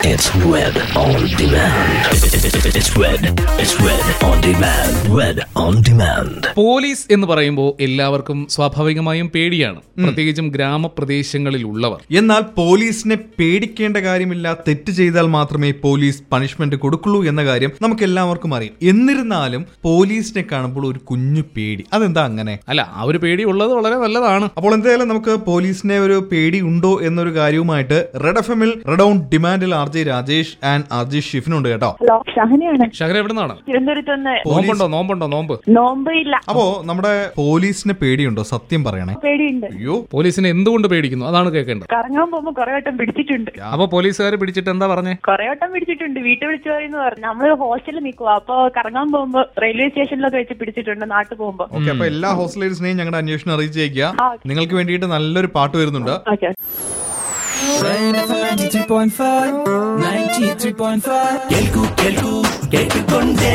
It's Red on Demand. It's Red. It's Red on Demand. Red on Demand. Police എന്ന് പറയുമ്പോൾ എല്ലാവർക്കും സ്വാഭാവികമായും പേടിയാണ് പ്രത്യേകിച്ചും ഗ്രാമപ്രദേശങ്ങളിൽ ഉള്ളവർ എന്നാൽ പോലീസിനെ പേടിക്കേണ്ട കാര്യമില്ല തെറ്റ് ചെയ്താൽ മാത്രമേ പോലീസ് പണിഷ്മെന്റ് കൊടുക്കുള്ളൂ എന്ന കാര്യം നമുക്ക് എല്ലാവർക്കും അറിയാം എന്നിരുന്നാലും പോലീസിനെ കാണുമ്പോൾ ഒരു കുഞ്ഞു പേടി അതെന്താ അങ്ങനെ അല്ല ആ ഒരു പേടി ഉള്ളത് വളരെ നല്ലതാണ് അപ്പോൾ എന്തായാലും നമുക്ക് പോലീസിനെ ഒരു പേടി ഉണ്ടോ എന്നൊരു കാര്യവുമായിട്ട് റെഡ് എഫ് എമ്മിൽ റെഡ് ഓൺ ഡിമാൻഡിൽ R J Rajesh and R J ഷിഫിനുണ്ട് കേട്ടോ ഹലോ ഷഹനയാണ് ഷഹര എവിടെ നിന്നാണ് തിരുവനന്തപുരത്ത് നിന്ന് നോമ്പുണ്ടോ നോമ്പുണ്ടോ നോമ്പ് നോമ്പ് ഇല്ല അപ്പോ നമ്മുടെ പോലീസിന് പേടിയുണ്ടോ സത്യം പറയണേ പേടിയുണ്ട് അയ്യോ പോലീസിനെ എന്തുകൊണ്ട് പേടിക്കുന്നു അതാണ് കേൾക്കേണ്ടത് കറങ്ങാൻ പോകുമ്പോ കൊറേ വട്ടം പിടിച്ചിട്ടുണ്ട് അപ്പൊ പോലീസുകാർ പിടിച്ചിട്ട് എന്താ പറഞ്ഞേ കൊറേ വട്ടം പിടിച്ചിട്ടുണ്ട് വീട്ടിൽ വിളിച്ചു പറയുന്നു പറഞ്ഞു നമ്മള് ഹോസ്റ്റലിൽ നിൽക്കുക അപ്പൊ കറങ്ങാൻ പോകുമ്പോ റെയിൽവേ സ്റ്റേഷനിലൊക്കെ വെച്ച് പിടിച്ചിട്ടുണ്ട് നാട്ടിൽ പോകുമ്പോ ഓക്കെ അപ്പൊ എല്ലാ ഹോസ്റ്റലേഴ്സിനെയും ഞങ്ങളുടെ അന്വേഷണം അറിയിച്ചേക്കുക ആ. നിങ്ങൾക്ക് വേണ്ടിയിട്ട് നല്ലൊരു പാട്ട് വരുന്നുണ്ട് okay Ninety-three point five, ninety-three point five. Kelku, kelku, kelku konde